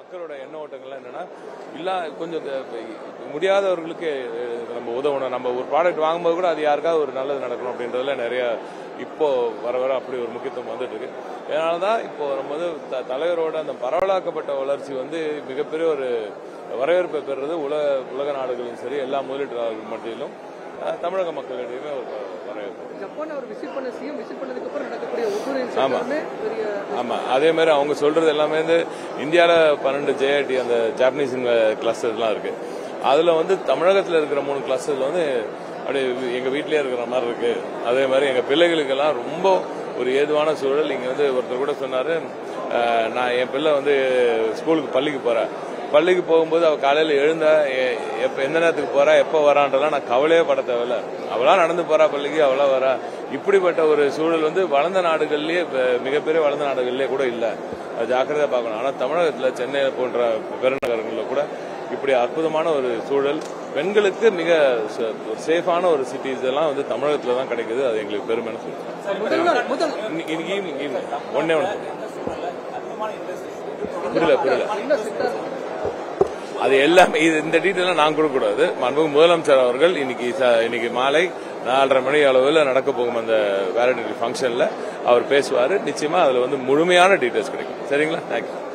மக்களோட எண்ண ஓட்டங்கள்லாம் என்னன்னா இல்ல கொஞ்சம் இந்த முடியாதவர்களுக்கு அஹ், நம்ம உதவணும் நம்ம ஒரு ப்ராடக்ட் வாங்கும்போது கூட அது யாருக்காவது ஒரு நல்லது நடக்கணும் அப்படின்றதுல நிறைய இப்போ வர வர அப்படி ஒரு முக்கியத்துவம் வந்துட்டு இருக்கு அதனால தான் இப்போ நம்ம வந்து த- தலைவரோட அந்த பரவலாக்கப்பட்ட வளர்ச்சி வந்து மிகப்பெரிய ஒரு வரவேற்பை பெறுறது உலக உலக நாடுகளும் சரி எல்லா முதலீட்டாளர்கள் மத்தியிலும் அஹ், தமிழக மக்களிடையுமே ஒரு வரவேற்பு ஜப்பான் அவர் விசிட் பண்ண சிஎம் விசிட் பண்ணதுக்கு அப்புறம் நடக்கக்கூடிய ஒவ்வொரு ஆமா. எல்லாமே பெரிய ஆமா அதே மாதிரி அவங்க சொல்றது எல்லாமே வந்து இந்தியால பன்னெண்டு ஜேஐடி அந்த ஜாப்பனீஸ் கிளஸ்டர்லாம் இருக்கு அதுல வந்து தமிழகத்துல இருக்கிற மூணு கிளஸ்டர்ல வந்து அப்படியே எங்க வீட்லயே இருக்கிற மாதிரி இருக்கு அதே மாதிரி எங்க பிள்ளைகளுக்கெல்லாம் ரொம்ப ஒரு ஏதுவான சூழல் இங்க வந்து ஒருத்தர் கூட சொன்னாரு அஹ், நான் என் பிள்ளை வந்து ஸ்கூலுக்கு பள்ளிக்கு போறேன் பள்ளிக்கு போகும்போது அவ காலையில எழுந்தா எ- எப்ப எந்த நேரத்துக்கு போறா எப்ப வரான்றலாம் நான் கவலையே பட தேவையில்ல அவளா நடந்து போறா பள்ளிக்கு அவளா வரா இப்படிப்பட்ட ஒரு சூழல் வந்து வளர்ந்த நாடுகள்லயே இப்ப மிகப்பெரிய வளர்ந்த நாடுகள்லயே கூட இல்ல அது ஜாக்கிரதையா பார்க்கணும் ஆனா தமிழகத்துல சென்னை போன்ற பெருநகரங்கள்ல கூட இப்படி அற்புதமான ஒரு சூழல் பெண்களுக்கு மிக ச- ஒரு சேஃபான ஒரு சிட்டிஸ் எல்லாம் வந்து தமிழகத்துல தான் கிடைக்குது அது எங்களுக்கு பெருமைன்னு சொல்றேன் முதல் நாள் முதல் இன்னைக்கு ஈவினிங் ஈவினிங் ஒன்னே ஒன்று புரியல புரியல என்ன சித்தா அது எல்லாமே இது இந்த டீட்டெயிலாம் நான் கொடுக்க கூடாது மாண்புமிகு முதலமைச்சர் அவர்கள் இன்னைக்கு ச- இன்னைக்கு மாலை நாலரை மணி அளவில் நடக்க போகும் அந்த வேலிடிட்டி ஃபங்க்ஷன்ல அவர் பேசுவார் நிச்சயமா அதுல வந்து முழுமையான டீட்டெயில்ஸ் கிடைக்கும் சரிங்களா தேங்க்யூ